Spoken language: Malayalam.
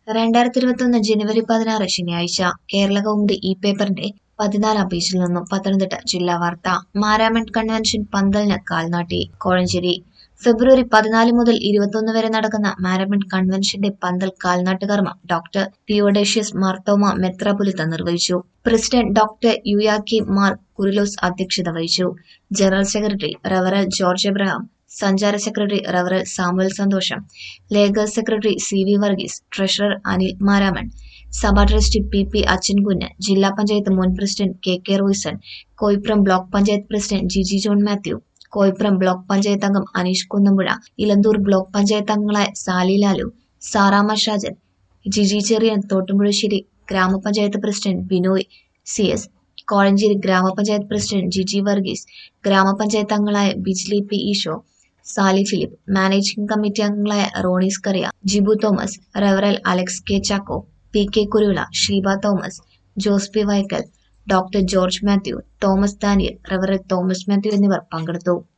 രണ്ടായിരത്തി ഇരുപത്തൊന്ന് ജനുവരി പതിനാറ് ശനിയാഴ്ച കേരള കൗമുദി ഇ പേപ്പറിന്റെ പതിനാലാം പേജിൽ നിന്നും പത്തനംതിട്ട ജില്ലാ വാർത്ത മാരാമൺ കൺവെൻഷൻ പന്തലിന് കാൽനാട്ടി കോഴഞ്ചേരി ഫെബ്രുവരി പതിനാല് മുതൽ ഇരുപത്തൊന്ന് വരെ നടക്കുന്ന മാരമൺ കൺവെൻഷന്റെ പന്തൽ കാൽനാട്ട് കർമ്മം ഡോക്ടർ തിയോഡേഷ്യസ് മാർത്തോമ മെത്രാപൊലിത്ത നിർവഹിച്ചു പ്രസിഡന്റ് ഡോക്ടർ യുയാക്കി മാർ കുരിലോസ് അധ്യക്ഷത വഹിച്ചു ജനറൽ സെക്രട്ടറി റവറൽ ജോർജ് എബ്രഹാം സഞ്ചാര സെക്രട്ടറി റവറൽ സാമുവൽ സന്തോഷം ലേഖർ secretary C V Varghese treasurer Anil Maramon സഭാ ട്രസ്റ്റി പി പി അച്ഛൻകുഞ്ഞ് ജില്ലാ പഞ്ചായത്ത് മുൻ president K K Royson Koipram block panchayat president Jiji John Mathew Koipram block panchayat അംഗം അനീഷ് കുന്നമ്പുഴ ഇലന്തൂർ ബ്ലോക്ക് പഞ്ചായത്ത് അംഗങ്ങളായ സാലി ലാലു സാറാമ ഷാജൻ ജിജി ചെറിയൻ തോട്ടുമ്പുഴശ്ശേരി ഗ്രാമപഞ്ചായത്ത് president Binoy C S Kozhencherry ഗ്രാമപഞ്ചായത്ത് പ്രസിഡന്റ് ജിജി വർഗീസ് ഗ്രാമപഞ്ചായത്ത് അംഗങ്ങളായ Bijli P Isho Sally Philip managing committee അംഗങ്ങളായ റോണീസ് കറിയ Jibu Thomas റവറൽ Alex K Chacko P K Kuruvila Sheeba Thomas Jose P വൈക്കൽ doctor George Mathew Thomas Daniel റവറൽ Thomas Mathew എന്നിവർ പങ്കെടുത്തു